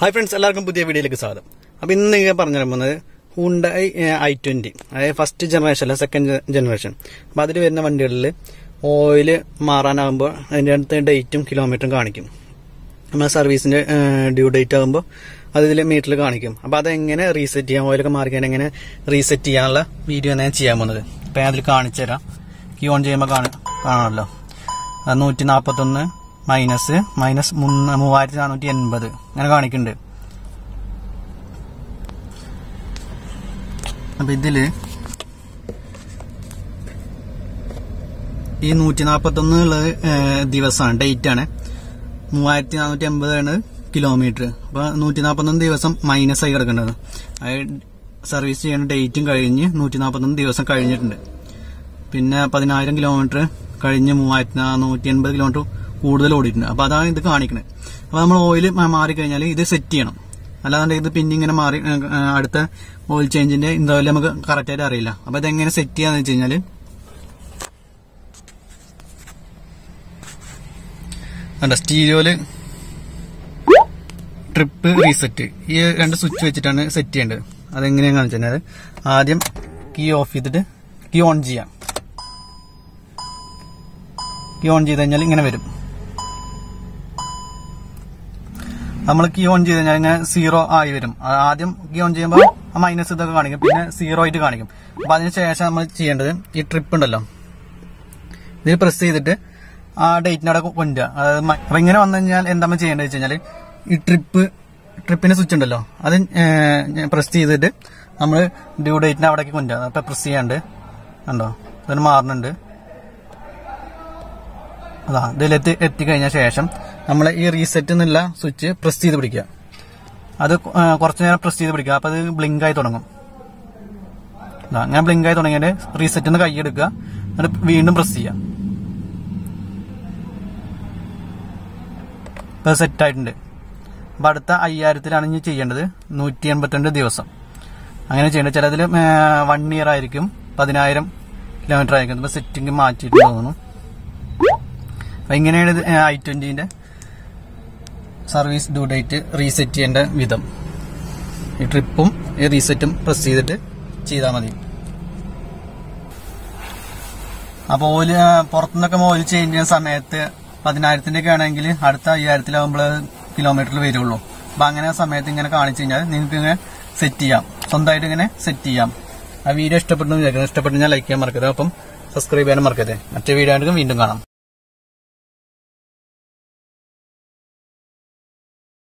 hi friends എല്ലാവർക്കും പുതിയ വീഡിയോയിലേക്ക് സ്വാഗതം അപ്പോൾ ഇന്ന് ഞാൻ പറഞ്ഞു പോകുന്നത് ഹുണ്ടായി ഐ ട്വന്റി അതായത് ഫസ്റ്റ് ജനറേഷൻ അല്ല സെക്കൻഡ് ജനറേഷൻ അപ്പോൾ അതിൽ വരുന്ന വണ്ടികളിൽ ഓയിൽ മാറാനാകുമ്പോൾ അതിൻ്റെ അടുത്ത് ഡേറ്റും കിലോമീറ്ററും കാണിക്കും നമ്മൾ സർവീസിന്റെ ഡ്യൂ ഡേറ്റ് ആകുമ്പോൾ അത് ഇതിൽ മീറ്ററിൽ കാണിക്കും അപ്പോൾ അതെങ്ങനെ റീസെറ്റ് ചെയ്യാം ഓയിലൊക്കെ മാറിക്കാൻ എങ്ങനെ റീസെറ്റ് ചെയ്യാനുള്ള വീഡിയോ ഞാൻ ചെയ്യാൻ പോകുന്നത് അപ്പോൾ ഞാൻ അതിൽ കാണിച്ചു തരാം കീ ഓൺ ചെയ്യുമ്പോൾ കാണ കാണാമല്ലോ അത് നൂറ്റി നാൽപ്പത്തൊന്ന് മൈനസ് മൈനസ് മൂന്ന് മൂവായിരത്തി നാനൂറ്റി എൺപത് അങ്ങനെ കാണിക്കുന്നുണ്ട് അപ്പൊ ഇതില് ഈ നൂറ്റി നാൽപ്പത്തൊന്ന് ഉള്ളത് ദിവസമാണ് ഡേറ്റ് ആണ് മൂവായിരത്തി നാനൂറ്റി എൺപതാണ് കിലോമീറ്റർ അപ്പൊ നൂറ്റി നാൽപ്പത്തൊന്ന് ദിവസം മൈനസ് ആയി കിടക്കേണ്ടത് അതായത് സർവീസ് ചെയ്യുന്ന ഡേറ്റും കഴിഞ്ഞ് നൂറ്റി നാൽപ്പത്തൊന്ന് ദിവസം കഴിഞ്ഞിട്ടുണ്ട് പിന്നെ പതിനായിരം കിലോമീറ്റർ കഴിഞ്ഞ് മൂവായിരത്തി നാനൂറ്റി എൺപത് കിലോമീറ്റർ കൂടുതൽ ഓടിയിട്ടുണ്ട് അപ്പൊ അതാണ് ഇത് കാണിക്കുന്നത് അപ്പൊ നമ്മൾ ഓയിൽ മാറിക്കഴിഞ്ഞാൽ ഇത് സെറ്റ് ചെയ്യണം അല്ലാതെ ഇത് പിന്നെ ഇങ്ങനെ മാറി ഏ, ഏ, അടുത്ത ഓയിൽ ചേഞ്ചിന്റെ ഇന്റർവെൽ നമുക്ക് കറക്റ്റ് ആയിട്ട് അറിയില്ല അപ്പൊ ഇതെങ്ങനെ സെറ്റ് ചെയ്യാന്ന് വെച്ച് കഴിഞ്ഞാല് കണ്ട സ്റ്റീരിയോയില് ട്രിപ്പ് റീസെറ്റ് ഈ രണ്ട് സ്വിച്ച് വെച്ചിട്ടാണ് സെറ്റ് ചെയ്യേണ്ടത് അതെങ്ങനെയാന്ന് കാണിച്ചു കഴിഞ്ഞാൽ ആദ്യം കീ ഓഫ് ചെയ്തിട്ട് കീ ഓൺ ചെയ്യാം കീ ഓൺ ചെയ്ത് കഴിഞ്ഞാൽ ഇങ്ങനെ വരും നമ്മൾ കീ ഓൺ ചെയ്ത് കഴിഞ്ഞാൽ ഇങ്ങനെ സീറോ ആയി വരും ആ- ആദ്യം കീ ഓൺ ചെയ്യുമ്പോൾ ആ മൈനസ് ഇതൊക്കെ കാണിക്കും പിന്നെ സീറോ ആയിട്ട് കാണിക്കും അപ്പൊ അതിന് ശേഷം നമ്മൾ ചെയ്യേണ്ടത് ഈ ട്രിപ്പ് ഉണ്ടല്ലോ ഇതിൽ പ്രസ് ചെയ്തിട്ട് ആ ഡേറ്റിനവിടെ കൊണ്ടുവരിക അതായത് മ- അപ്പൊ ഇങ്ങനെ വന്നു കഴിഞ്ഞാൽ എന്താ നമ്മൾ ചെയ്യേണ്ടത് വെച്ച് കഴിഞ്ഞാൽ ഈ ട്രിപ്പ് ട്രിപ്പിന്റെ സ്വിച്ച് ഉണ്ടല്ലോ അത് പ്രസ് ചെയ്തിട്ട് നമ്മൾ ഡ്യൂ ഡേറ്റിന് അവിടേക്ക് കൊണ്ടുവരിക അപ്പൊ പ്രസ് ചെയ്യാണ്ട് കണ്ടോ അതിന് മാറുന്നുണ്ട് അതാ ഇതിലെത്തി എത്തിക്കഴിഞ്ഞ ശേഷം നമ്മൾ ഈ റീസെറ്റ് എന്നുള്ള സ്വിച്ച് പ്രസ് ചെയ്ത് പിടിക്കുക അത് കൊ- ആ, കുറച്ച് നേരം പ്രസ് ചെയ്ത് പിടിക്കുക അപ്പൊ അത് ബ്ലിങ്ക് ആയി തുടങ്ങും ദാ, അങ്ങനെ ബ്ലിങ്ക് ആയി തുടങ്ങിയാൽ റീസെറ്റ് എന്ന് കൈയെടുക്കുക എന്നിട്ട് വീണ്ടും പ്രസ് ചെയ്യുക ഇപ്പൊ സെറ്റ് ആയിട്ടുണ്ട് അപ്പൊ അടുത്ത അയ്യായിരത്തിലാണ് ഇനി ചെയ്യേണ്ടത് നൂറ്റി എൺപത്തിരണ്ട് ദിവസം അങ്ങനെ ചെയ്യേണ്ടത് ചിലതിൽ വൺ ഇയർ ആയിരിക്കും പതിനായിരം കിലോമീറ്റർ ആയിരിക്കും ഇപ്പൊ സെറ്റിംഗ് മാറ്റിയിട്ട് തോന്നുന്നു അപ്പൊ ഇങ്ങനെയാണ് ഇത് ഐ ട്വന്റിന്റെ സർവീസ് ഡ്യൂ ഡേറ്റ് റീസെറ്റ് ചെയ്യേണ്ട വിധം ഈ ട്രിപ്പും ഈ റീസെറ്റും പ്രസ് ചെയ്തിട്ട് ചെയ്താൽ മതി അപ്പൊ ഓയില് പുറത്തുനിന്നൊക്കെ ഓയിൽ ചേഞ്ച് ചെയ്യുന്ന സമയത്ത് പതിനായിരത്തിന്റെ ഒക്കെ ആണെങ്കിൽ അടുത്ത അയ്യായിരത്തിലാവുമ്പോൾ കിലോമീറ്ററിൽ വരുള്ളൂ അപ്പൊ അങ്ങനെ ആ സമയത്ത് ഇങ്ങനെ കാണിച്ചു കഴിഞ്ഞാൽ നിങ്ങൾക്ക് ഇങ്ങനെ സെറ്റ് ചെയ്യാം സ്വന്തമായിട്ട് ഇങ്ങനെ സെറ്റ് ചെയ്യാം ആ വീഡിയോ ഇഷ്ടപ്പെട്ടു വിചാരിക്കുന്നു ഇഷ്ടപ്പെട്ടു ഞാൻ ലൈക്ക് ചെയ്യാൻ മറക്കരുത് അപ്പം സബ്സ്ക്രൈബ് ചെയ്യാനും മറക്കരുത് മറ്റേ വീഡിയോ ആയിട്ട് വീണ്ടും കാണാം